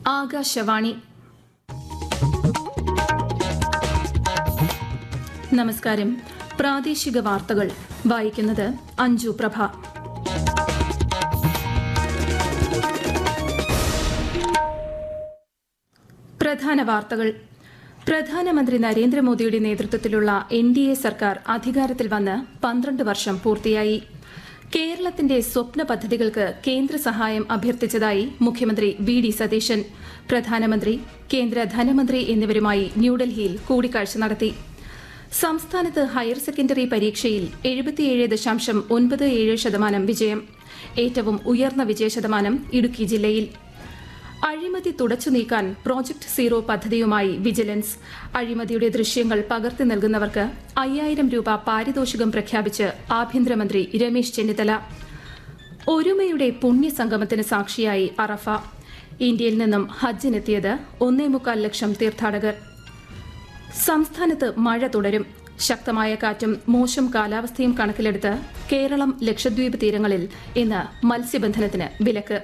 ആകാശവാണി നമസ്കാരം പ്രാദേശിക വാർത്തകൾ വായിക്കുന്നത് അഞ്ജു പ്രഭ പ്രധാന വാർത്തകൾ പ്രധാനമന്ത്രി നരേന്ദ്രമോദിയുടെ നേതൃത്വത്തിലുള്ള എൻ ഡി എ സർക്കാർ അധികാരത്തിൽ വന്ന് പന്ത്രണ്ട് വർഷം പൂർത്തിയായി കേരളത്തിന്റെ സ്വപ്ന പദ്ധതികൾക്ക് കേന്ദ്ര സഹായം അഭ്യർത്ഥിച്ചതായി മുഖ്യമന്ത്രി വി ഡി സതീശൻ പ്രധാനമന്ത്രി കേന്ദ്ര ധനമന്ത്രി എന്നിവരുമായി ന്യൂഡൽഹിയിൽ കൂടിക്കാഴ്ച നടത്തി സംസ്ഥാനത്ത് ഹയർ സെക്കൻഡറി പരീക്ഷയിൽ എഴുപത്തിയേഴ് ദശാംശം ഒൻപത് ഏഴ് ശതമാനം വിജയം ഏറ്റവും ഉയർന്ന വിജയശതമാനം ഇടുക്കി ജില്ലയിൽ അഴിമതി തുടച്ചു നീക്കാൻ പ്രോജക്ട് സീറോ പദ്ധതിയുമായി വിജിലൻസ് അഴിമതിയുടെ ദൃശ്യങ്ങൾ പകർത്തി നൽകുന്നവർക്ക് അയ്യായിരം രൂപ പാരിതോഷികം പ്രഖ്യാപിച്ച് ആഭ്യന്തരമന്ത്രി രമേശ് ചെന്നിത്തല ഒരുമയുടെ പുണ്യസംഗമത്തിന് സാക്ഷിയായി അറഫ ഇന്ത്യയിൽ നിന്നും ഹജ്ജിനെത്തിയത് ഒന്നേ മുക്കാൽ ലക്ഷം തീർത്ഥാടകർ സംസ്ഥാനത്ത് മഴ തുടരും ശക്തമായ കാറ്റും മോശം കാലാവസ്ഥയും കണക്കിലെടുത്ത് കേരളം ലക്ഷദ്വീപ് തീരങ്ങളിൽ ഇന്ന് മത്സ്യബന്ധനത്തിന് വിലക്ക്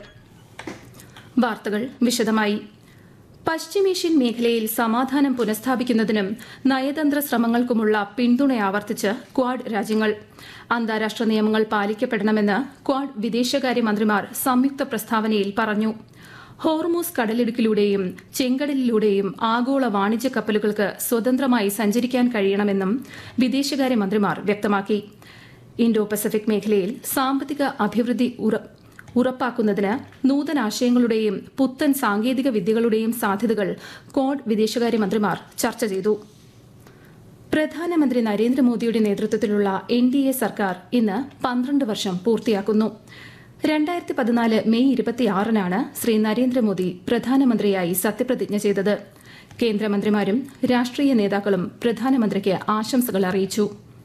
വാർത്തകൾ വിശദമായി പശ്ചിമേഷ്യൻ മേഖലയിൽ സമാധാനം പുനഃസ്ഥാപിക്കുന്നതിനും നയതന്ത്ര ശ്രമങ്ങൾക്കുമുള്ള പിന്തുണ ആവർത്തിച്ച് ക്വാഡ് രാജ്യങ്ങൾ അന്താരാഷ്ട്ര നിയമങ്ങൾ പാലിക്കപ്പെടണമെന്ന് ക്വാഡ് വിദേശകാര്യമന്ത്രിമാർ സംയുക്ത പ്രസ്താവനയിൽ പറഞ്ഞു ഹോർമൂസ് കടലിടുക്കിലൂടെയും ചെങ്കടലിലൂടെയും ആഗോള വാണിജ്യ കപ്പലുകൾക്ക് സ്വതന്ത്രമായി സഞ്ചരിക്കാൻ കഴിയണമെന്നും വിദേശകാര്യമന്ത്രിമാർ വ്യക്തമാക്കി ഇൻഡോ പസഫിക് മേഖലയിൽ സാമ്പത്തിക അഭിവൃദ്ധി ഉറ- ഉറപ്പാക്കുന്നതിന് നൂതനാശയങ്ങളുടെയും പുത്തൻ സാങ്കേതിക വിദ്യകളുടെയും സാധ്യതകൾ ക്വാഡ് വിദേശകാര്യമന്ത്രിമാർ ചർച്ച ചെയ്തു പ്രധാനമന്ത്രി നരേന്ദ്രമോദിയുടെ നേതൃത്വത്തിലുള്ള എൻ ഡി എ സർക്കാർ ഇന്ന് പന്ത്രണ്ട് വർഷം പൂർത്തിയാക്കുന്നു രണ്ടായിരത്തി പതിനാല് മെയ് ഇരുപത്തിയാറിനാണ് ശ്രീ നരേന്ദ്രമോദി പ്രധാനമന്ത്രിയായി സത്യപ്രതിജ്ഞ ചെയ്തത് കേന്ദ്രമന്ത്രിമാരും രാഷ്ട്രീയ നേതാക്കളും പ്രധാനമന്ത്രിക്ക് ആശംസകൾ അറിയിച്ചു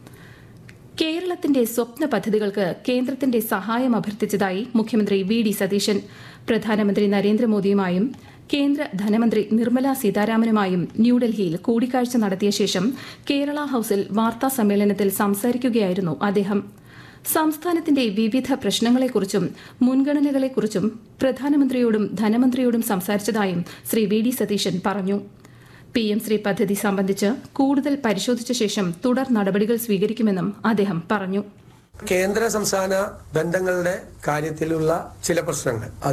കേരളത്തിന്റെ സ്വപ്ന പദ്ധതികൾക്ക് കേന്ദ്രത്തിന്റെ സഹായം അഭ്യർത്ഥിച്ചതായി മുഖ്യമന്ത്രി വി ഡി സതീശൻ പ്രധാനമന്ത്രി നരേന്ദ്രമോദിയുമായും കേന്ദ്ര ധനമന്ത്രി നിർമ്മല സീതാരാമനുമായും ന്യൂഡൽഹിയിൽ കൂടിക്കാഴ്ച നടത്തിയ ശേഷം കേരള ഹൌസിൽ വാർത്താ സമ്മേളനത്തിൽ സംസാരിക്കുകയായിരുന്നു അദ്ദേഹം സംസ്ഥാനത്തിന്റെ വിവിധ പ്രശ്നങ്ങളെക്കുറിച്ചും മുൻഗണനകളെക്കുറിച്ചും പ്രധാനമന്ത്രിയോടും ധനമന്ത്രിയോടും സംസാരിച്ചതായും ശ്രീ വി ഡി സതീശൻ പറഞ്ഞു പി എം ശ്രീ പദ്ധതി സംബന്ധിച്ച് കൂടുതൽ പരിശോധിച്ച ശേഷം തുടർ നടപടികൾ സ്വീകരിക്കുമെന്നും അദ്ദേഹം പറഞ്ഞു കേന്ദ്ര സംസ്ഥാന ബന്ധങ്ങളുടെ കാര്യത്തിലുള്ള ചില പ്രശ്നങ്ങൾ